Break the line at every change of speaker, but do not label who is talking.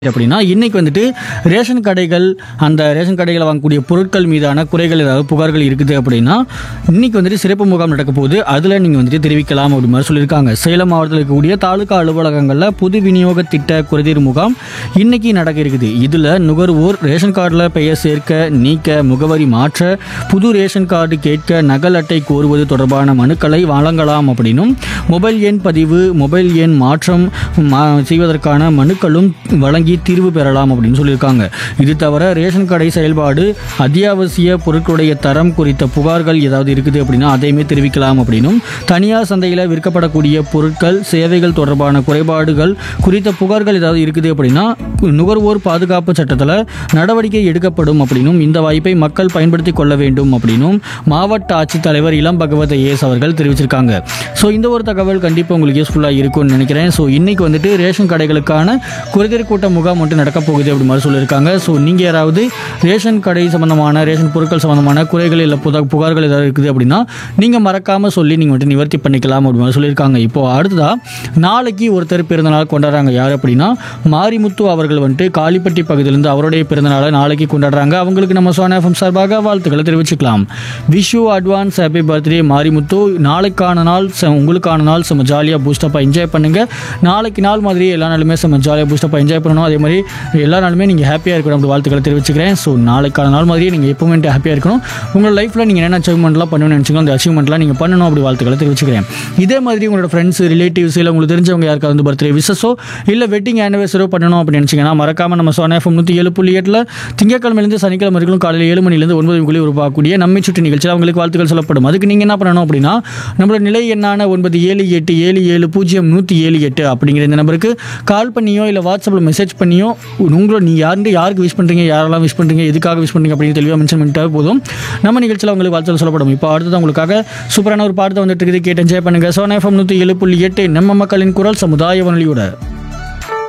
அப்படின்னா இன்னைக்கு வந்துட்டு ரேஷன் கடைகள் அந்த ரேஷன் கடைகளில் வாங்கக்கூடிய பொருட்கள் மீதான குறைகள் ஏதாவது புகார்கள் இருக்குது அப்படின்னா இன்னைக்கு வந்துட்டு சிறப்பு முகாம் நடக்க போகுது அதில் நீங்கள் வந்துட்டு தெரிவிக்கலாம் அப்படி மாதிரி சொல்லியிருக்காங்க சேலம் மாவட்டத்தில் இருக்கக்கூடிய தாலுகா அலுவலகங்களில் பொது விநியோக திட்ட குறைதீர் முகாம் இன்னைக்கு நடக்க இருக்குது இதில் நுகர்வோர் ரேஷன் கார்டில் பெயர் சேர்க்க நீக்க முகவரி மாற்ற புது ரேஷன் கார்டு கேட்க நகல் அட்டை கோருவது தொடர்பான மனுக்களை வழங்கலாம் அப்படின்னும் மொபைல் எண் பதிவு மொபைல் எண் மாற்றம் மா- செய்வதற்கான மனுக்களும் வழங்கி தீர்வு பெறலாம் அப்படின்னு சொல்லியிருக்காங்க இது தவிர ரேஷன் கடை செயல்பாடு அத்தியாவசிய பொருட்களுடைய தரம் குறித்த புகார்கள் ஏதாவது இருக்குது அப்படின்னா அதையுமே தெரிவிக்கலாம் அப்படின்னும் தனியார் சந்தையில் விற்கப்படக்கூடிய பொருட்கள் சேவைகள் தொடர்பான குறைபாடுகள் குறித்த புகார்கள் ஏதாவது இருக்குது அப்படின்னா நுகர்வோர் பாதுகாப்பு சட்டத்தில் நடவடிக்கை எடுக்கப்படும் அப்படின்னும் இந்த வாய்ப்பை மக்கள் பயன்படுத்தி கொள்ள வேண்டும் அப்படின்னும் மாவட்ட ஆட்சித்தலைவர் இளம் பகவத் ஐஏஎஸ் அவர்கள் தெரிவிச்சிருக்காங்க ஸோ இந்த ஒரு தகவல் கண்டிப்பாக உங்களுக்கு யூஸ்ஃபுல்லாக இருக்கும்னு நினைக்கிறேன் ஸோ இன்னைக்கு வந்துட்டு ரேஷன் கடைகளுக்கான குறைதீர் கூட்ட முகாம் மட்டும் நடக்க போகுது அப்படி மாதிரி சொல்லியிருக்காங்க ஸோ நீங்கள் யாராவது ரேஷன் கடை சம்மந்தமான ரேஷன் பொருட்கள் சம்மந்தமான குறைகள் இல்லை புத புகார்கள் ஏதாவது இருக்குது அப்படின்னா நீங்கள் மறக்காமல் சொல்லி நீங்கள் வந்துட்டு நிவர்த்தி பண்ணிக்கலாம் அப்படி மாதிரி சொல்லியிருக்காங்க இப்போ அடுத்ததாக நாளைக்கு ஒருத்தர் பிறந்தநாள் கொண்டாடுறாங்க யார் அப்படின்னா மாரிமுத்து அவர்கள் வந்துட்டு காளிப்பட்டி பகுதியிலேருந்து அவருடைய பிறந்தநாளை நாளைக்கு கொண்டாடுறாங்க அவங்களுக்கு நம்ம சோனா எஃப்எம் சார்பாக வாழ்த்துக்களை தெரிவிச்சுக்கலாம் wish you advance happy birthday Marimuthu நாளைக்கான நாள் செ- உங்களுக்கான நாள் செம்ம ஜாலியாக பூஸ்டப்பாக என்ஜாய் பண்ணுங்கள் நாளைக்கு நாள் மாதிரி எல்லா நாளுமே செம்ம ஜாலியாக பூஸ்டப்பாக என்ஜாய் பண்ணணும் அதே மாதிரி எல்லா நாளுமே நீங்கள் ஹாப்பியாக இருக்கணும் அப்படி வாழ்த்துக்களை தெரிவிச்சுக்கிறேன் ஸோ நாளைக்கான நாள் மாதிரியே நீங்கள் எப்பவுமே ஹாப்பியாக இருக்கணும் உங்களோட லைஃப்பில் நீங்கள் என்ன அச்சீவ்மெண்ட்லாம் பண்ணணும்னு நினச்சிங்களோ அந்த அச்சீவ்மெண்ட்லாம் நீங்கள் பண்ணணும் அப்படி வாழ்த்துக்களை தெரிவிச்சுக்கிறேன் இதே மாதிரி உங்களோட ஃப்ரெண்ட்ஸ் ரிலேட்டிவ்ஸ் இல்லை உங்களுக்கு தெரிஞ்சவங்க யாருக்காவது வந்து பர்த்டே விசஸோ இல்லை வெட்டிங் ஆனிவர்சரியோ பண்ணணும் அப்படின்னு நினச்சிங்கன்னா மறக்காமல் நம்ம சோனா எஃப்எம் நூற்றி ஏழு புள்ளி எட்டில் திங்கக்கிழமையிலேருந்து சனிக்கிழமை வரைக்கும் காலையில் ஏழு மணிலேருந்து ஒன்பது மணிக்குள்ளே உருவாக்கக்கூடிய நம்மை சுற்றி நிகழ்ச்சியில் அவங்களுக்கு வாழ்த்துக்கள் சொல்லப்படும் அதுக்கு நீங்கள் என்ன பண்ணணும் அப்படின்னா நம்மளோட நிலை எண்ணான ஒன்பது ஏழு எட்டு ஏழு ஏழு பூஜ்ஜியம் நூற்றி ஏழு எட்டு அப்படிங்கிற இந்த நம்பருக்கு கால் பண்ணியோ இல்லை வாட்ஸ்அப்பில் மெசேஜ் பண்ணியோ உங்களோட நீ யாருன்னு யாருக்கு விஷ் பண்ணுறீங்க யாரெல்லாம் விஷ் பண்ணுறீங்க எதுக்காக விஷ் பண்ணுறீங்க அப்படின்னு தெளிவாக மென்ஷன் பண்ணிட்டாவே போதும் நம்ம நிகழ்ச்சியில் உங்களுக்கு வாழ்த்துக்கள் சொல்லப்படும் இப்போ அடுத்தது உங்களுக்காக சூப்பரான ஒரு பாடத்தை வந்துட்டு இருக்குது கேட்டு என்ஜாய் பண்ணுங்கள் சோனா எஃப்எம் நூற்றி ஏழு புள்ளி எட்டு நம்ம மக்களின் குரல் சமுதாய வானொலியோட